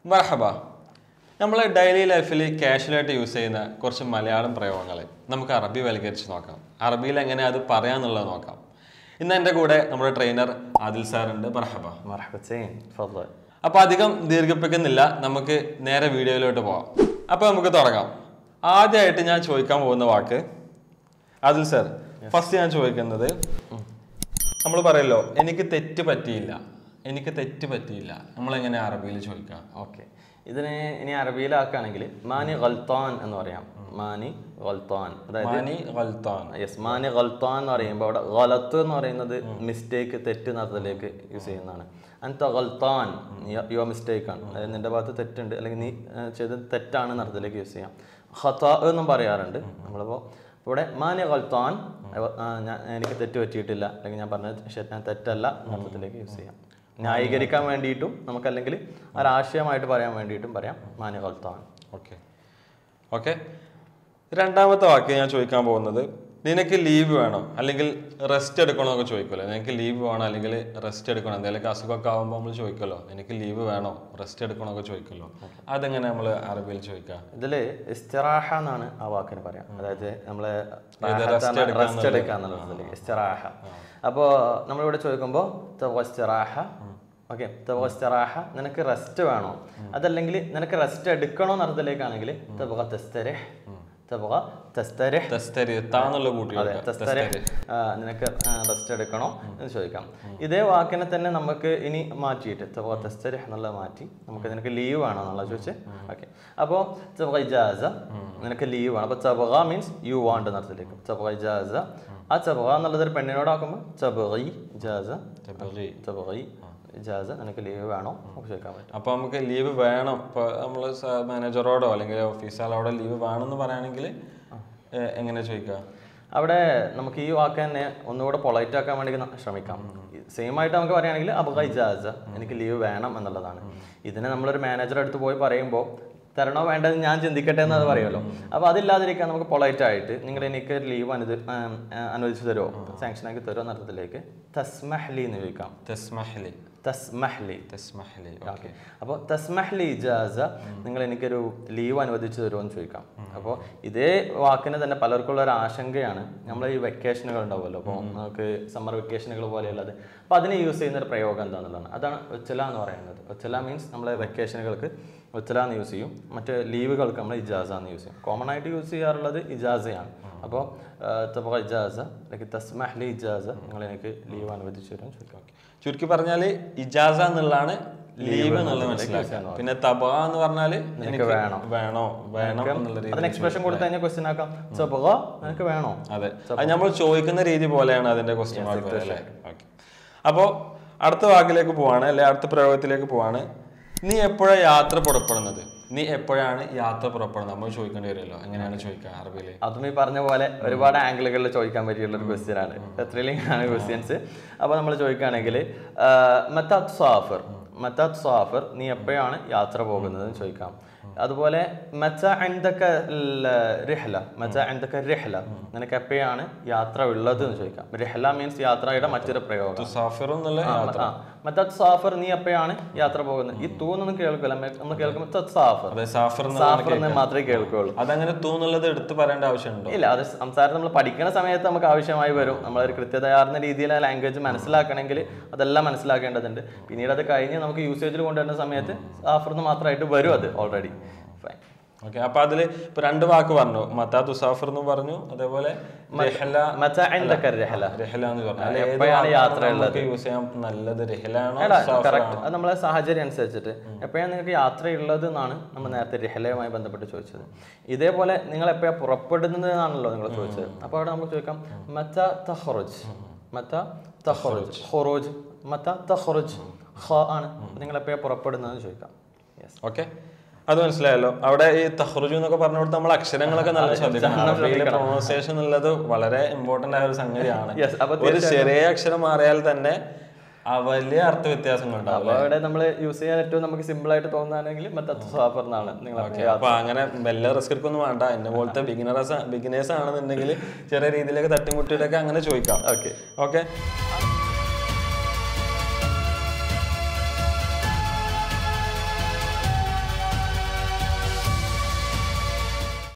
മർഹബ നമ്മൾ ഡെയിലി ലൈഫിൽ കാഷ്വലായിട്ട് യൂസ് ചെയ്യുന്ന കുറച്ച് മലയാളം പ്രയോഗങ്ങൾ നമുക്ക് അറബി വൽക്കരിച്ച് നോക്കാം അറബിയിൽ എങ്ങനെ അത് പറയാന്നുള്ളത് നോക്കാം ഇന്ന് എൻ്റെ കൂടെ നമ്മുടെ ട്രെയിനർ ആദിൽ സാർ ഉണ്ട് മർഹബ مرحبتين تفضل അപ്പോൾ അധികം ദീർഘിപ്പിക്കുന്നില്ല നമുക്ക് നേരെ വീഡിയോയിലോട്ട് പോവാം അപ്പോൾ നമുക്ക് തുടങ്ങാം ആദ്യമായിട്ട് ഞാൻ ചോദിക്കാൻ പോകുന്ന വാക്ക് ആദിൽ സാർ ഫസ്റ്റ് ഞാൻ ചോദിക്കുന്നത് നമ്മൾ പറയല്ലോ എനിക്ക് തെറ്റ് പറ്റിയില്ല എനിക്ക് തെറ്റ് പറ്റിയില്ല നമ്മളെങ്ങനെ അറബിയിൽ ചോദിക്കാം ഓക്കെ ഇതിനെ ഇനി അറബിയിലാക്കുകയാണെങ്കിൽ മാനി ഗൽത്താൻ എന്ന് പറയാം മാനി ഗൽത്താൻ അതായത് മാനി ഗൽത്താൻ യെസ് മാനി ഗൽത്താൻ എന്ന് പറയുമ്പോൾ അവിടെ ഗലത്ത് എന്ന് പറയുന്നത് മിസ്റ്റേക്ക് തെറ്റ് എന്നർത്ഥത്തിലേക്ക് യൂസ് ചെയ്യുന്നതാണ് അൻത ഗൽത്താൻ യുവർ മിസ്റ്റേക്ക് ആണ് അതായത് നിന്റെ ഭാഗത്ത് തെറ്റുണ്ട് അല്ലെങ്കിൽ നീ ആ, ചെയ്തത് തെറ്റാണ് എന്നർത്ഥത്തിലേക്ക് യൂസ് ചെയ്യാം ഹത്ത എന്നും പറയാറുണ്ട് നമ്മളിപ്പോൾ ഇവിടെ മാനി ഗൽത്താൻ ആ, ഞാൻ എനിക്ക് തെറ്റ് പറ്റിയിട്ടില്ല അല്ലെങ്കിൽ ഞാൻ പറഞ്ഞത് ശരി- ഞാൻ തെറ്റല്ല എന്നർത്ഥത്തിലേക്ക് യൂസ് ചെയ്യാം ന്യായീകരിക്കാൻ വേണ്ടിയിട്ടും നമുക്കല്ലെങ്കിൽ ഒരാശയമായിട്ട് പറയാൻ വേണ്ടിയിട്ടും പറയാം മാനി ഗൽത്താൻ ഓക്കെ ഓക്കെ രണ്ടാമത്തെ വാക്ക് ഞാൻ ചോദിക്കാൻ പോകുന്നത് നിനക്ക് ലീവ് വേണം അല്ലെങ്കിൽ റെസ്റ്റ് എടുക്കണോ ഒക്കെ ചോദിക്കുമല്ലോ നിനക്ക് ലീവ് വേണോ അല്ലെങ്കിൽ റെസ്റ്റ് എടുക്കണോ എന്തെങ്കിലുമൊക്കെ അസുഖമൊക്കെ ആകുമ്പോൾ നമ്മൾ ചോദിക്കുമല്ലോ എനിക്ക് ലീവ് വേണോ റെസ്റ്റ് എടുക്കണോ ഒക്കെ ചോദിക്കുമല്ലോ അതെങ്ങനെ നമ്മൾ അറബിയിൽ ചോദിക്കാം ഇതില് ഇസ്തിറാഹ എന്നാണ് ആ വാക്കിന് പറയാം അതായത് നമ്മളെ rest എടുക്കുക റെസ്റ്റ് എടുക്കുക എന്നുള്ളതിൽ ഇസ്തിറാഹ അപ്പോൾ നമ്മളിവിടെ ചോദിക്കുമ്പോൾ ഇസ്തിറാഹ ഓക്കെ ഇസ്തിറാഹ നിനക്ക് റെസ്റ്റ് വേണോ അതല്ലെങ്കിൽ നിനക്ക് റെസ്റ്റ് എടുക്കണോ എന്നതിലേക്കാണെങ്കിൽ തബുക തെസ്തരഹ് തബുക തെസ്തരഹ് തെസ്തരി താന്നുള്ള കൂട്ടി അതെ തെസ്തരെ നിനക്ക് റെസ്റ്റ് എടുക്കണോ എന്ന് ചോദിക്കാം ഇതേ വാക്കിനെ തന്നെ നമുക്ക് ഇനി മാറ്റിയിട്ട് തബുക തെസ്തരഹ് എന്നുള്ള മാറ്റി നമുക്ക് നിനക്ക് ലീവ് വേണോ എന്നുള്ള ചോദിച്ച് ഓക്കെ അപ്പോൾ തബുക ഇജാസ നിനക്ക് ലീവ് വേണം അപ്പോൾ തബുക മീൻസ് യു വാണ്ട് എന്നർത്ഥത്തിലേക്ക് തബുക ഇജാസ ആ തബുക എന്നുള്ളത് ഒരു പെണ്ണിനോടാക്കുമ്പോൾ തബുഗി ഇജാസ തെബറി. തബുഗി ഇജാസ നിനക്ക് ലീവ് വേണോ നമുക്ക് ചോദിക്കാൻ പറ്റും അപ്പൊ നമുക്ക് ലീവ് വേണം ഇപ്പൊ നമ്മൾ മാനേജറോടോ അല്ലെങ്കിൽ ഓഫീസുകളോടോ ലീവ് വേണമെന്ന് പറയുകയാണെങ്കിൽ എങ്ങനെ ചോദിക്കുക അവിടെ നമുക്ക് ഈ വാക്ക് തന്നെ ഒന്നുകൂടെ പൊളൈറ്റ് ആക്കാൻ വേണ്ടി ന- ശ്രമിക്കാം സെയിം ആയിട്ട് നമുക്ക് പറയുകയാണെങ്കിൽ അബുഗ ഇജാസ എനിക്ക് ലീവ് വേണം എന്നുള്ളതാണ് ഇതിനെ നമ്മളൊരു മാനേജർ അടുത്ത് പോയി പറയുമ്പോൾ തരണോ വേണ്ടത് ഞാൻ ചിന്തിക്കട്ടെ എന്ന് അത് പറയുമല്ലോ അപ്പോൾ അതില്ലാതിരിക്കാൻ നമുക്ക് പൊളൈറ്റ് ആയിട്ട് നിങ്ങൾ എനിക്ക് ലീവ് അനുദ ആം, ആ, അനുവദിച്ചു തരുമോ സാങ്ഷൻ ആക്കി തരുമോ എന്ന അർത്ഥത്തിലേക്ക് തസ്മഹ്ലി എന്ന് ചോദിക്കാം തെസ്മഹലി തസ്മഹ്ലി തെസ്മഹലി ഓക്കെ അപ്പോൾ തസ്മഹ്ലി ഇജാസ നിങ്ങൾ എനിക്കൊരു ലീവ് അനുവദിച്ചു തരുമോ എന്ന് ചോദിക്കാം അപ്പോൾ ഇതേ വാക്കിന് തന്നെ പലർക്കുള്ള ഒരു ആശങ്കയാണ് നമ്മൾ ഈ വെക്കേഷനുകൾ ഉണ്ടാവുമല്ലോ അപ്പോൾ നമുക്ക് സമ്മർ വെക്കേഷനുകൾ പോലെയുള്ളത് അപ്പോൾ അതിന് യൂസ് ചെയ്യുന്ന ഒരു പ്രയോഗം എന്താണെന്നുള്ളതാണ് അതാണ് ഒച്ചല എന്ന് പറയുന്നത് ഒച്ചല മീൻസ് നമ്മൾ വെക്കേഷനുകൾക്ക് ഒച്ചല എന്ന് യൂസ് ചെയ്യും മറ്റ് ലീവുകൾക്ക് നമ്മൾ ഇജാസ എന്ന് യൂസ് ചെയ്യും കോമൺ ആയിട്ട് യൂസ് ചെയ്യാറുള്ളത് ഇജാസയാണ് അപ്പോൾ തബ ഇജാസ അല്ലെങ്കിൽ തസ്മഹ്ലി ഇജാസ നിങ്ങൾ എനിക്ക് ലീവ് അനുവദിച്ചു തരുമോ എന്ന് ചോദിക്കാം ചുരുക്കി പറഞ്ഞാല് ഇജാസ എന്നുള്ളതാണ് ലീവ് എന്നുള്ളത് മനസ്സിലാക്കുക പിന്നെ തബ എന്ന് പറഞ്ഞാല് എനിക്ക് വേണം. വേണോ വേണം എന്നുള്ള രീതി അതിന് എക്സ്പ്രഷൻ കൊടുത്ത് കഴിഞ്ഞാൽ ക്വസ്റ്റ്യൻ ആക്കാം ചബുക നിനക്ക് വേണോ അതെ അത് നമ്മൾ ചോദിക്കുന്ന രീതി പോലെയാണ് അതിന്റെ ക്വസ്റ്റ്യൻ മാർക്ക് അല്ലേ ഓക്കെ അപ്പോൾ അടുത്ത വാക്കിലേക്ക് പോവാണ് അല്ലെ അടുത്ത പ്രയോഗത്തിലേക്ക് പോവാണ് നീ എപ്പോഴാണ് യാത്ര പുറപ്പെടുന്നത് നീ എപ്പോഴാണ് യാത്ര പുറപ്പെടുന്നത് നമ്മൾ ചോദിക്കേണ്ടി വരുമല്ലോ എങ്ങനെയാണ് ചോദിക്കുക അറബിയിൽ അതും ഈ പറഞ്ഞ പോലെ ഒരുപാട് ആംഗിളുകളിൽ ചോദിക്കാൻ പറ്റിയുള്ള ഒരു ക്വസ്റ്റ്യൻ ആണ് ത്രില്ലിംഗ് ആണ് ക്വസ്റ്റ്യൻസ് അപ്പോൾ നമ്മൾ ചോദിക്കുകയാണെങ്കിൽ മത്താത്ത് സാഫർ മത്താത്ത് സാഫർ നീ എപ്പോഴാണ് യാത്ര പോകുന്നത് എന്ന് ചോദിക്കാം അതുപോലെ മച്ച എന്തൊക്ക റിഹ്ല മച്ച എന്തൊക്കെ റിഹ്ല നിനക്ക് എപ്പോഴാണ് യാത്ര ഉള്ളത് എന്ന് ചോദിക്കാം റിഹ്ല മീൻസ് യാത്രയുടെ മറ്റൊരു പ്രയോഗം സാഫിർ എന്നുള്ള യാത്ര ആ മത്താത്ത് സാഫർ നീ എപ്പോഴാണ് യാത്ര പോകുന്നത് ഈ തൂന്നൊന്നും കേൾക്കില്ല നമ്മൾ കേൾക്കുമ്പോൾ തത്ത് സാഫർ അതെ സാഫിർ എന്നുള്ള സാഫർ എന്ന് മാത്രമേ കേൾക്കുകയുള്ളൂ അതങ്ങനെ തൂന്നുള്ളത് എടുത്ത് പറയേണ്ട ആവശ്യമുണ്ടോ ഇല്ല അത് സംസാരം നമ്മൾ പഠിക്കുന്ന സമയത്ത് നമുക്ക് ആവശ്യമായി വരും നമ്മളൊരു കൃത്യതയാർന്ന രീതിയിൽ ആ ലാംഗ്വേജ് മനസ്സിലാക്കണമെങ്കിൽ അതെല്ലാം മനസ്സിലാക്കേണ്ടതുണ്ട് പിന്നീട് അത് കഴിഞ്ഞ് നമുക്ക് യൂസേജിൽ കൊണ്ടുവരുന്ന സമയത്ത് സാഫർന്ന് മാത്രമായിട്ട് വരും അത് ഓൾറെഡി ഫൈൻ ഓക്കെ അപ്പൊ അതില് ഇപ്പൊ രണ്ട് വാക്ക് പറഞ്ഞു മത്താ തുസാഫിർ എന്ന് പറഞ്ഞു അതേപോലെ രഹല മച്ച എന്തൊക്കെ രഹല രഹല എന്ന് പറഞ്ഞു അല്ലെ ഏത് എപ്പോഴാണ് വാക്കാണ് യാത്ര നമുക്ക് യൂസ് ചെയ്യാൻ നല്ലത് രഹലാണോ കറക്റ്റ് അത് നമ്മളെ സാഹചര്യം അനുസരിച്ചിട്ട് എപ്പോഴാണ് നിങ്ങൾക്ക് യാത്രയുള്ളത് എന്നാണ് നമ്മൾ നേരത്തെ രഹലയുമായി ബന്ധപ്പെട്ട് ചോദിച്ചത് ഇതേപോലെ നിങ്ങൾ എപ്പോഴാണ് പുറപ്പെടുന്നത് എന്നാണല്ലോ നിങ്ങൾ ചോദിച്ചത് അപ്പോൾ അവിടെ നമുക്ക് ചോദിക്കാം മത്ത തഹ്റുജ് മത്ത തഹ്റുജ് ഹൊറോജ് മത്ത തഹ്റുജ് ഹ ആണ് നിങ്ങൾ എപ്പോഴാണ് പുറപ്പെടുന്നതെന്ന് ചോദിക്കാം യെസ് ഓക്കെ അത് മനസ്സിലായല്ലോ അവിടെ ഈ തഹ്റുജു എന്നൊക്കെ പറഞ്ഞു കൊടുത്ത് നമ്മൾ അക്ഷരങ്ങളൊക്കെ നല്ല ശ്രദ്ധിക്കണം അറബിയിലെ പ്രൊണൗൺസിയേഷൻ എന്നുള്ളത് വളരെ ഇമ്പോർട്ടന്റ് ആയ ഒരു സംഗതിയാണ് യെസ് അപ്പോൾ ഒരു ചെറിയ അക്ഷരം മാറിയാൽ തന്നെ ആ വലിയ അർത്ഥ വ്യത്യാസങ്ങളുണ്ടാവും അപ്പോൾ അവിടെ നമ്മൾ യൂസ് ചെയ്യാൻ ഏറ്റവും നമുക്ക് സിമ്പിൾ ആയിട്ട് തോന്നുകയാണെങ്കിൽ മത്ത സാഫർ എന്നാണ് നിങ്ങൾ അപ്പൊ അങ്ങനെ വലിയ റിസ്ക് എടുക്കൊന്നും വേണ്ട എന്നെ പോലത്തെ ബിഗിനേഴ്സ് ബിഗിനേഴ്സ് ആണെന്നുണ്ടെങ്കിൽ ചെറിയ രീതിയിലൊക്കെ തട്ടിമുട്ടിയിട്ടൊക്കെ അങ്ങനെ ചോദിക്കാം ഓക്കെ ഓക്കെ